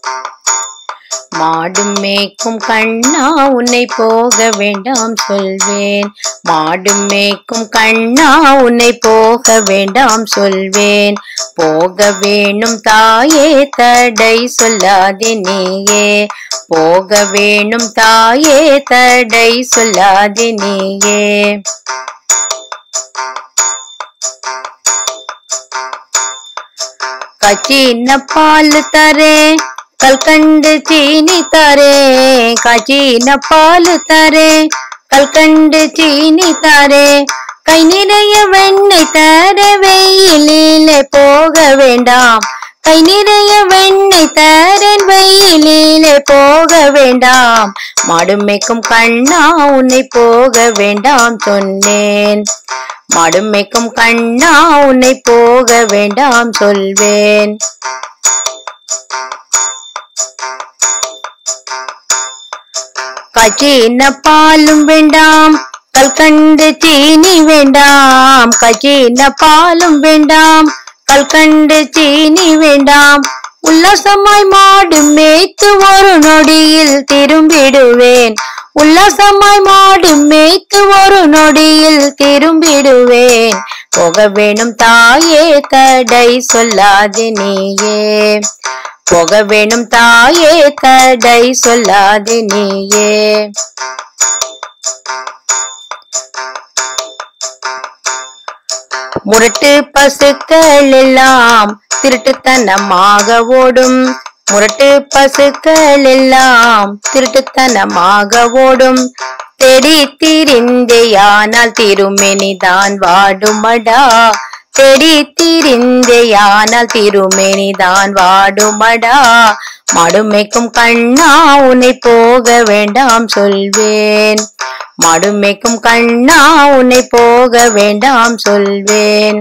மாடும் மேய்க்கும் கண்ணா உன்னை போக வேண்டாம் சொல்வேன் மாடும் மேய்க்கும் கண்ணா உன்னை போக வேண்டாம் சொல்வேன் போக வேணும் தாயே தடை சொல்லாதே நீயே போக வேணும் தாயே தடை சொல்லாதே நீயே கச்சின பால் தரேன் கல்கண்டு சீனி தரேன் கச்சின பால் தரேன் கல்கண்டு சீனி தரேன் கை நிறைய வெண்ணெய் தர வெயிலிலே போக வேண்டாம் கை நிறைய வெண்ணெய் தரேன் வெயிலிலே போக வேண்டாம் மாடுமேக்கும் கண்ணா உன்னை போக வேண்டாம் சொன்னேன் மாடுமேக்கும் கண்ணா உன்னை போக வேண்டாம் சொல்வேன் கச்சின பாலும் வேண்டாம் கல்கண்டு சீனி வேண்டாம் கச்சின பாலும் வேண்டாம் கல்கண்டு சீனி வேண்டாம் உல்லாசமாய் மாடு மேய்த்து ஒரு நொடியில் திரும்பிடுவேன் உல்லாசமாய் மாடு மேய்த்து ஒரு நொடியில் திரும்பிடுவேன் போக வேணும் தாயே தடை சொல்லாதே நீயே போக வேணும் தாயே தடை சொல்லாதே நீயே முரட்டு பசுக்கள் எல்லாம் திருட்டுத்தனமாக ஓடும் முரட்டு பசுக்கள் எல்லாம் திருட்டுத்தனமாக ஓடும் தேடி திரிந்தேயானால் திருமெனிதான் வாடுமடா தேடி திரிந்தேயானால் திருமெனிதான் வாடுமடா மடுமைக்கும் கண்ணா உன்னை போக வேண்டாம் சொல்வேன் மடுமைக்கும் கண்ணா உன்னை போக வேண்டாம் சொல்வேன்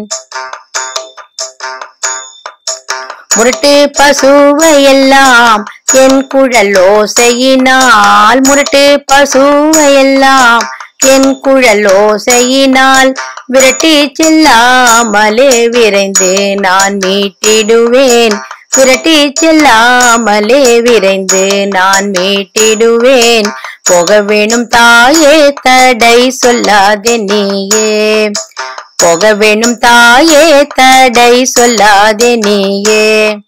முரட்டு பசுவையெல்லாம் என் குழலோசையினால் முரட்டு பசுவையெல்லாம் என் குழலோசையினால் விரட்டி செல்லாமலே விரைந்து நான் மீட்டிடுவேன் விரட்டி செல்லாமலே விரைந்து நான் மீட்டிடுவேன் போக வேணும் தாயே தடை சொல்லாதே நீயே போக வேணும் தாயே தடை சொல்லாதே நீயே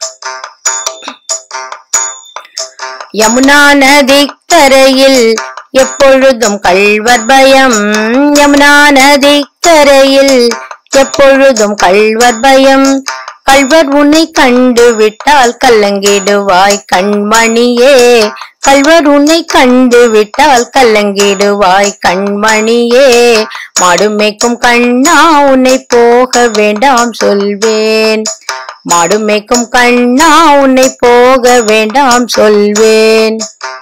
யமுனா நதிக்கரையில் எப்பொழுதும் கள்வர் பயம் யமுனா நதிக்கரையில் எப்பொழுதும் கள்வர் பயம் கள்வர் உன்னை கண்டு விட்டால் கல்லங்கிடுவாய் கண்மணியே கள்வர் உன்னை கண்டு விட்டால் கல்லங்கிடுவாய் கண்மணியே மாடுமேக்கும் கண்ணா உன்னை போக வேண்டாம் சொல்வேன் மாடுமேக்கும் கண்ணா உன்னை போக வேண்டாம் சொல்வேன்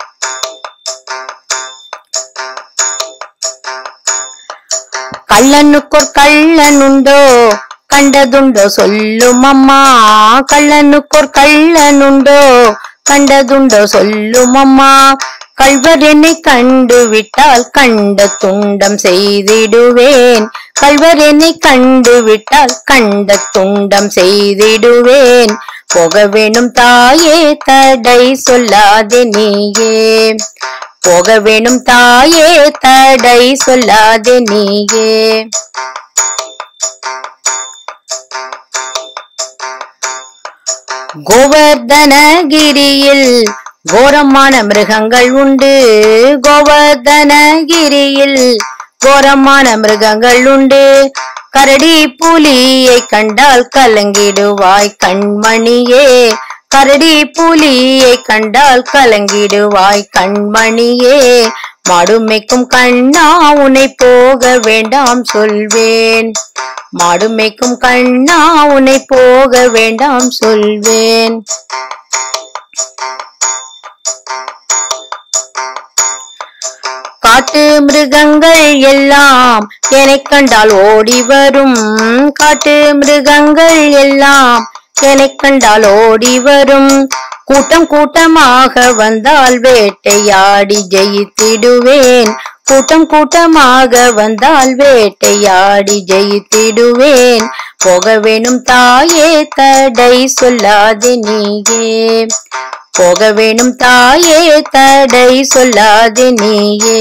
கள்ளனுக்கொர் கள்ளன் உண்டோ கண்டதுண்டோ சொல்லும் அம்மா கள்ளனுக்கொர் கள்ளன் உண்டோ கண்டதுண்டோ சொல்லும் அம்மா கள்வர் என்னை கண்டு விட்டால் கண்ட துண்டம் செய்திடுவேன் கள்வர் என்னை கண்டு விட்டால் கண்ட துண்டம் செய்திடுவேன் போக வேணும் தாயே தடை சொல்லாதே நீயே போக வேணும் தாயே தடை சொல்லாதே நீயே கோவர்தனகிரியில் கோரமான மிருகங்கள் உண்டு கோவர்தனகிரியில் கோரமான மிருகங்கள் உண்டு கரடி புலியை கண்டால் கலங்கிடுவாய் கண்மணியே கரடி புலியை கண்டால் கலங்கிடுவாய் கண்மணியே மாடுமைக்கும் கண்ணா உன்னை போக வேண்டாம் சொல்வேன் மாடுமைக்கும் கண்ணா உன்னை போக வேண்டாம் சொல்வேன் காட்டு மிருகங்கள் எல்லாம் என்னை கண்டால் ஓடி வரும் காட்டு மிருகங்கள் எல்லாம் என்னை கண்டால் ஓடி வரும் கூட்டம் கூட்டமாக வந்தால் வேட்டையாடி ஜெயித்திடுவேன் கூட்டம் கூட்டமாக வந்தால் வேட்டையாடி ஜெயித்திடுவேன் போக வேணும் தாயே தடை சொல்லாதே நீயே போக வேணும் தாயே தடை சொல்லாது நீயே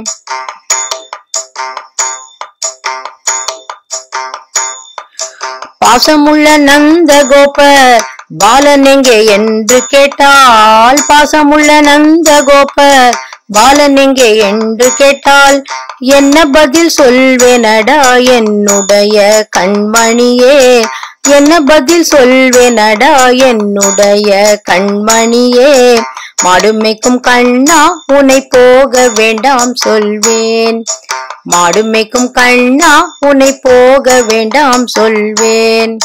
பாசமுள்ள நந்த கோபர் பாலன் எங்கே என்று கேட்டால் பாசமுள்ள நந்த கோபர் பாலன் எங்கே என்று கேட்டால் என்ன பதில் சொல்வேனடா என்னுடைய கண்மணியே என்ன பதில் சொல்வேனடா என்னுடைய கண்மணியே மாடுமைக்கும் கண்ணா உன்னை போக வேண்டாம் சொல்வேன் மாடுமைக்கும் கண்ணா உன்னை போக வேண்டாம் சொல்வேன்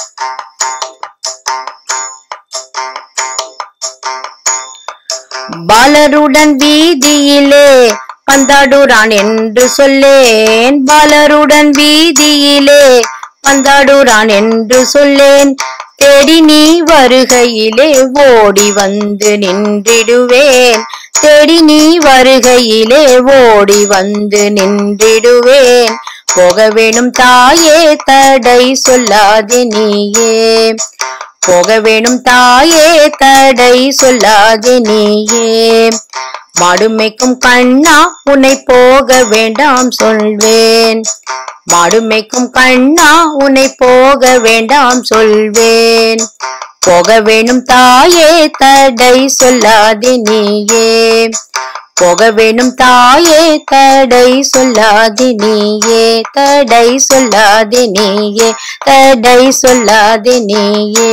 பாலருடன் வீதியிலே பந்தாடுறான் என்று சொல்லேன் பாலருடன் வீதியிலே பந்தாடுறான் என்று சொல்லேன் தேடி நீ வருகையிலே ஓடி வந்து நின்றிடுவேன் தேடி நீ வருகையிலே ஓடி வந்து நின்றிடுவேன் போக வேணும் தாயே தடை சொல்லாதே நீயே போக வேணும் தாயே தடை சொல்லாதே நீயே மாடுமைக்கும் கண்ணா உன்னை போக வேண்டாம் சொல்வேன் மாடுமைக்கும் கண்ணா உன்னை போக வேண்டாம் சொல்வேன் போக வேணும் தாயே தடை சொல்லாதே நீயே போக வேணும் தாயே தடை சொல்லாதே நீயே தடை சொல்லாதே நீயே தடை சொல்லாதே நீயே